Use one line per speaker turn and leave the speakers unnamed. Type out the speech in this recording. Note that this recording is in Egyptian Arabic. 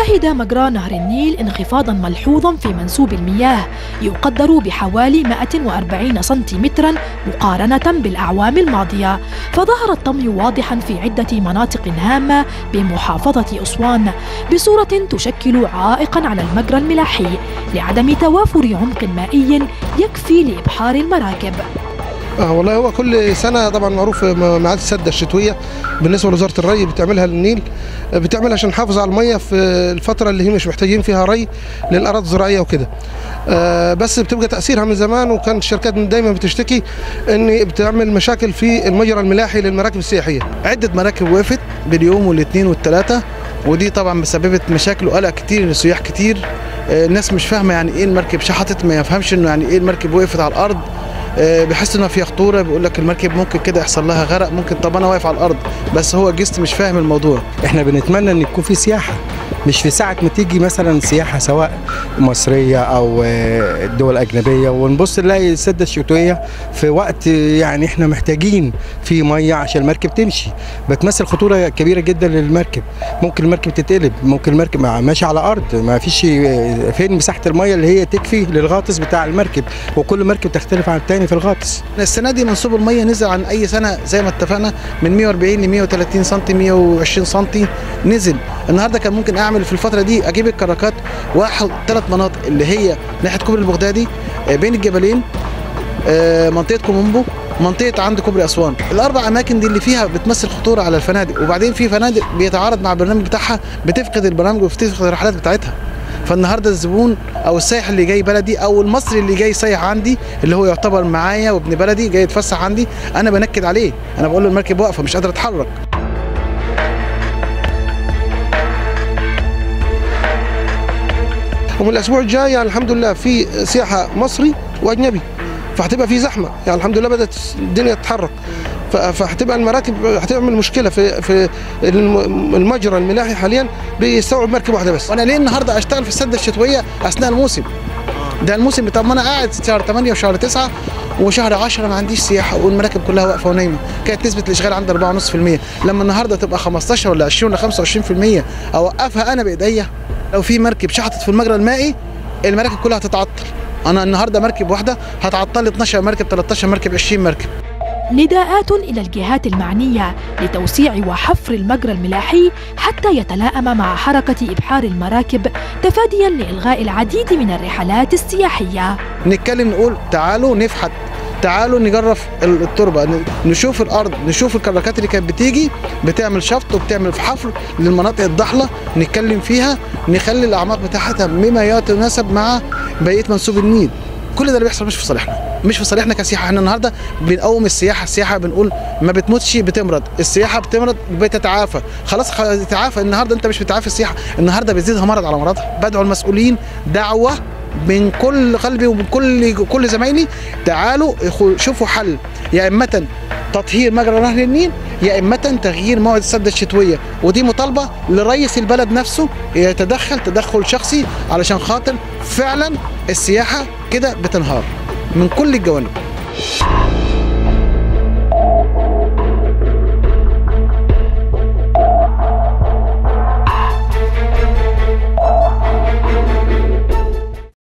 شهد مجرى نهر النيل انخفاضا ملحوظا في منسوب المياه يقدر بحوالي 140 سنتيمترا مقارنة بالأعوام الماضية فظهر الطمي واضحا في عدة مناطق هامة بمحافظة أسوان بصورة تشكل عائقا على المجرى الملاحي لعدم توافر عمق مائي يكفي لإبحار المراكب
آه والله هو كل سنه طبعا معروف ميعاد السده الشتويه بالنسبه لوزاره الري بتعملها للنيل بتعملها عشان نحافظ على الميه في الفتره اللي هي مش محتاجين فيها ري للاراضي الزراعيه وكده آه بس بتبقى تاثيرها من زمان وكان الشركات دايما بتشتكي ان بتعمل مشاكل في المجرى الملاحي للمراكب السياحيه
عده مراكب وقفت باليوم والاثنين والثلاثه ودي طبعا سببت مشاكل وقلق كتير للسياح كتير الناس مش فاهمه يعني ايه المركب شحطت ما يفهمش انه يعني ايه المركب وقفت على الارض بيحس انها فيها خطوره بيقول لك المركب ممكن كده يحصل لها غرق ممكن طب انا واقف على الارض بس هو جست مش فاهم الموضوع
احنا بنتمنى ان يكون في سياحه مش في ساعة ما تيجي مثلا سياحة سواء مصرية أو دول أجنبية ونبص نلاقي السدة الشتوية في وقت يعني إحنا محتاجين في مية عشان المركب تمشي بتمثل خطورة كبيرة جدا للمركب ممكن المركب تتقلب ممكن المركب ماشي على أرض ما فيش فين مساحة المية اللي هي تكفي للغاطس بتاع المركب وكل مركب تختلف عن الثاني في الغاطس
السنة دي منسوب المية نزل عن أي سنة زي ما اتفقنا من 140 ل 130 سم 120 سم نزل النهارده كان ممكن اعمل في الفتره دي اجيب الكراكات واحد ثلاث مناطق اللي هي ناحيه كوبري البغدادي بين الجبلين منطقه كومومبو منطقه عند كوبري اسوان الاربع اماكن دي اللي فيها بتمثل خطوره على الفنادق وبعدين في فنادق بيتعارض مع البرنامج بتاعها بتفقد البرامج وبتفقد الرحلات بتاعتها فالنهارده الزبون او السائح اللي جاي بلدي او المصري اللي جاي سايح عندي اللي هو يعتبر معايا وابن بلدي جاي يتفسح عندي انا بنكد عليه انا بقول له المركب واقفه مش قادره اتحرك
ومن الاسبوع الجاي يعني الحمد لله في سياحه مصري واجنبي فهتبقى في زحمه يعني الحمد لله بدات الدنيا تتحرك فهتبقى المراكب هتعمل مشكله في في المجرى الملاحي حاليا بيستوعب مركب واحده بس
وانا ليه النهارده اشتغل في السده الشتويه اثناء الموسم ده الموسم طب ما انا قاعد شهر 8 وشهر 9 وشهر 10 ما عنديش سياحه والمراكب كلها واقفه ونايمه كانت نسبه الاشغال عندي 4.5% لما النهارده تبقى 15 ولا 20 ولا 25% اوقفها انا بايديا لو في مركب شحطت في المجرى المائي المراكب كلها هتتعطل انا النهارده مركب واحده هتعطل 12 مركب 13 مركب 20 مركب
نداءات إلى الجهات المعنية لتوسيع وحفر المجرى الملاحي حتى يتلائم مع حركة إبحار المراكب تفاديا لإلغاء العديد من الرحلات السياحية
نتكلم نقول تعالوا نفحت تعالوا نجرف التربه نشوف الارض نشوف الكراكات اللي كانت بتيجي بتعمل شفط وبتعمل حفر للمناطق الضحله نتكلم فيها نخلي الاعماق بتاعتها بما يتناسب مع بقيه منسوب النيل كل ده اللي بيحصل مش في صالحنا مش في صالحنا كسياحه احنا النهارده بنقوم السياحه السياحه بنقول ما بتموتش بتمرض السياحه بتمرض بتتعافى خلاص تتعافى النهارده انت مش بتعافي السياحه النهارده بيزيدها مرض على مرضها بدعو المسؤولين دعوه من كل قلبي ومن كل كل زمايلي تعالوا شوفوا حل يا اما تطهير مجرى نهر النيل يا اما تغيير موعد السده الشتويه ودي مطالبه لرئيس البلد نفسه يتدخل تدخل شخصي علشان خاطر فعلا السياحه كده بتنهار من كل الجوانب